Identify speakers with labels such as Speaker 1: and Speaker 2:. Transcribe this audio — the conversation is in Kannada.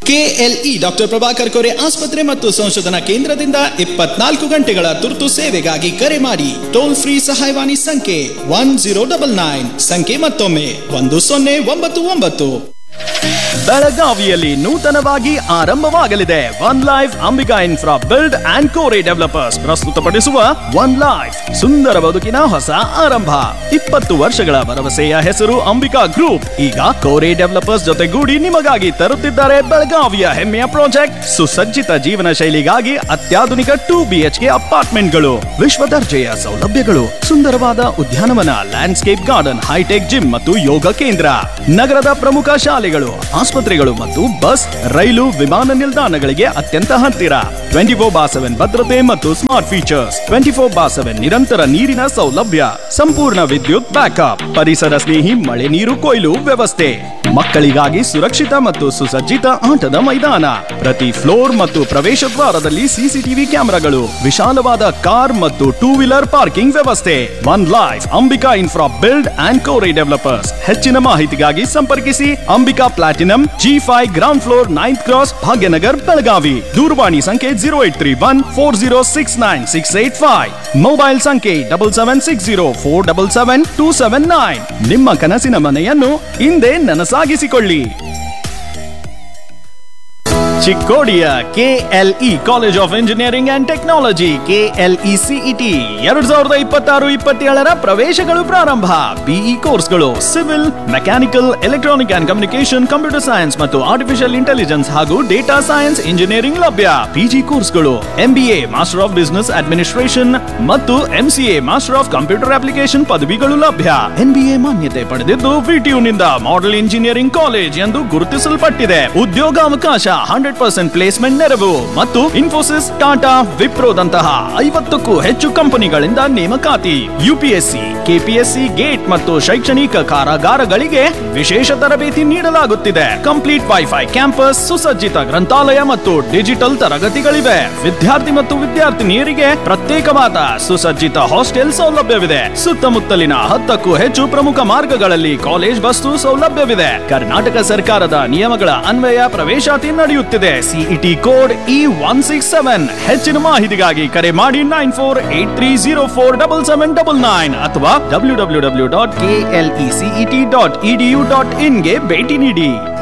Speaker 1: ಕೆಎಲ್ಇ ಡಾಕ್ಟರ್ ಪ್ರಭಾಕರ್ ಕೋರೆ ಆಸ್ಪತ್ರೆ ಮತ್ತು ಸಂಶೋಧನಾ ಕೇಂದ್ರದಿಂದ ಇಪ್ಪತ್ನಾಲ್ಕು ಗಂಟೆಗಳ ತುರ್ತು ಸೇವೆಗಾಗಿ ಕರೆ ಮಾಡಿ ಟೋಲ್ ಫ್ರೀ ಸಹಾಯವಾಣಿ ಸಂಖ್ಯೆ ಒನ್ ಜೀರೋ ಡಬಲ್ ನೈನ್ ಸಂಖ್ಯೆ ಮತ್ತೊಮ್ಮೆ ಒಂದು ಸೊನ್ನೆ ಒಂಬತ್ತು ಒಂಬತ್ತು
Speaker 2: ಬೆಳಗಾವಿಯಲ್ಲಿ ನೂತನವಾಗಿ ಆರಂಭವಾಗಲಿದೆ one life Ambika infra build and Kore developers ಪ್ರಸ್ತುತಪಡಿಸುವ ಒನ್ ಲೈಫ್ ಸುಂದರ ಬದುಕಿನ ಹೊಸ ಆರಂಭ ಇಪ್ಪತ್ತು ವರ್ಷಗಳ ಭರವಸೆಯ ಹೆಸರು ಅಂಬಿಕಾ ಗ್ರೂಪ್ ಈಗ ಕೋರೆ ಡೆವಲಪರ್ಸ್ ಜೊತೆಗೂಡಿ ನಿಮಗಾಗಿ ತರುತ್ತಿದ್ದಾರೆ ಬೆಳಗಾವಿಯ ಹೆಮ್ಮೆಯ ಪ್ರಾಜೆಕ್ಟ್ ಸುಸಜ್ಜಿತ ಜೀವನ ಶೈಲಿಗಾಗಿ ಅತ್ಯಾಧುನಿಕ ಟೂ ಬಿಎಚ್ಕೆ ಅಪಾರ್ಟ್ಮೆಂಟ್ಗಳು ವಿಶ್ವ ದರ್ಜೆಯ ಸೌಲಭ್ಯಗಳು ಸುಂದರವಾದ ಉದ್ಯಾನವನ ಲ್ಯಾಂಡ್ಸ್ಕೇಪ್ ಗಾರ್ಡನ್ ಹೈಟೆಕ್ ಜಿಮ್ ಮತ್ತು ಯೋಗ ಕೇಂದ್ರ ನಗರದ ಪ್ರಮುಖ ಶಾಲೆಗಳು ಆಸ್ಪತ್ರೆಗಳು ಮತ್ತು ಬಸ್ ರೈಲು ವಿಮಾನ ನಿಲ್ದಾಣಗಳಿಗೆ ಅತ್ಯಂತ ಹತ್ತಿರ ಟ್ವೆಂಟಿ ಫೋರ್ ಬಾ ಸೆವೆನ್ ಭದ್ರತೆ ಮತ್ತು smart features twenty four by seven ನಿರಂತರ ನೀರಿನ ಸೌಲಭ್ಯ ಸಂಪೂರ್ಣ ವಿದ್ಯುತ್ ಬ್ಯಾಕಪ್ ಪರಿಸರ ಸ್ನೇಹಿ ಮಳೆ ನೀರು ಕೊಯ್ಲು ವ್ಯವಸ್ಥೆ ಮಕ್ಕಳಿಗಾಗಿ ಸುರಕ್ಷಿತ ಮತ್ತು ಸುಸಜ್ಜಿತ ಆಟದ ಮೈದಾನ ಪ್ರತಿ ಫ್ಲೋರ್ ಮತ್ತು ಪ್ರವೇಶ ದ್ವಾರದಲ್ಲಿ ಸಿಸಿಟಿವಿ ಕ್ಯಾಮೆರಾಗಳು ವಿಶಾಲವಾದ ಕಾರ್ ಮತ್ತು ಟೂ ವೀಲರ್ ಪಾರ್ಕಿಂಗ್ ವ್ಯವಸ್ಥೆ one life Ambika infra build and Kore developers ಹೆಚ್ಚಿನ ಮಾಹಿತಿಗಾಗಿ ಸಂಪರ್ಕಿಸಿ Ambika platinum G five ground floor ninth cross Bhagyanagar Belagavi ದೂರವಾಣಿ ಸಂಖ್ಯೆ zero eight three one four zero six nine six eight five mobile ಸಂಖ್ಯೆ double seven six zero four double seven two seven nine ನಿಮ್ಮ ಕನಸಿನ ಮನೆಯನ್ನು ಹಿಂದೆ ನನಸಾಗಿಸಿಕೊಳ್ಳಿ ಚಿಕ್ಕೋಡಿಯ KLE college of engineering and technology KLE CET ಎರಡ್ ಸಾವಿರದ ಇಪ್ಪತ್ತಾರು ಇಪ್ಪತ್ತೇಳರ ಪ್ರವೇಶಗಳು ಪ್ರಾರಂಭ ಬಿಇ ಕೋರ್ಸ್ಗಳು civil mechanical electronic and communication computer science ಮತ್ತು ಆರ್ಟಿಫಿಷಿಯಲ್ ಇಂಟೆಲಿಜೆನ್ಸ್ ಹಾಗೂ ಡೇಟಾ ಸೈನ್ಸ್ ಇಂಜಿನಿಯರಿಂಗ್ ಲಭ್ಯ ಪಿಜಿ ಕೋರ್ಸ್ಗಳು MBA master of business administration ಮತ್ತು MCA master of computer application ಪದವಿಗಳು ಲಭ್ಯ ಎನ್ಬಿಎ ಮಾನ್ಯತೆ ಪಡೆದಿದ್ದು ವಿಟಿಯುನಿಂದ ಮಾಡೆಲ್ ಇಂಜಿನಿಯರಿಂಗ್ ಕಾಲೇಜ್ ಎಂದು ಗುರುತಿಸಲ್ಪಟ್ಟಿದೆ ಉದ್ಯೋಗಾವಕಾಶ ಹಂಡ್ರೆಡ್ ಪರ್ಸೆಂಟ್ ಪ್ಲೇಸ್ಮೆಂಟ್ ನೆರವು ಮತ್ತು ಇನ್ಫೋಸಿಸ್ ಟಾಟಾ ವಿಪ್ರೋದಂತಹ ಐವತ್ತಕ್ಕೂ ಹೆಚ್ಚು ಕಂಪನಿಗಳಿಂದ ನೇಮಕಾತಿ ಯುಪಿಎಸ್ಸಿ ಕೆಪಿಎಸ್ಸಿ ಗೇಟ್ ಮತ್ತು ಶೈಕ್ಷಣಿಕ ಕಾರಾಗಾರಗಳಿಗೆ ವಿಶೇಷ ತರಬೇತಿ ನೀಡಲಾಗುತ್ತಿದೆ ಕಂಪ್ಲೀಟ್ ವೈಫೈ ಕ್ಯಾಂಪಸ್ ಸುಸಜ್ಜಿತ ಗ್ರಂಥಾಲಯ ಮತ್ತು ಡಿಜಿಟಲ್ ತರಗತಿಗಳಿವೆ ವಿದ್ಯಾರ್ಥಿ ಮತ್ತು ವಿದ್ಯಾರ್ಥಿನಿಯರಿಗೆ ಪ್ರತ್ಯೇಕವಾದ ಸುಸಜ್ಜಿತ ಹಾಸ್ಟೆಲ್ ಸೌಲಭ್ಯವಿದೆ ಸುತ್ತಮುತ್ತಲಿನ ಹತ್ತಕ್ಕೂ ಹೆಚ್ಚು ಪ್ರಮುಖ ಮಾರ್ಗಗಳಲ್ಲಿ ಕಾಲೇಜ್ ಬಸ್ಸು ಸೌಲಭ್ಯವಿದೆ ಕರ್ನಾಟಕ ಸರ್ಕಾರದ ನಿಯಮಗಳ ಅನ್ವಯ ಪ್ರವೇಶಾತಿ ನಡೆಯುತ್ತಿದೆ CET code E one six seven ಹೆಚ್ಚಿನ ಮಾಹಿತಿಗಾಗಿ ಕರೆ ಮಾಡಿ nine four eight three zero four double seven double nine ಅಥವಾ W W W dot K L E CET dot EDU dot ಇನ್ಗೆ ಭೇಟಿ ನೀಡಿ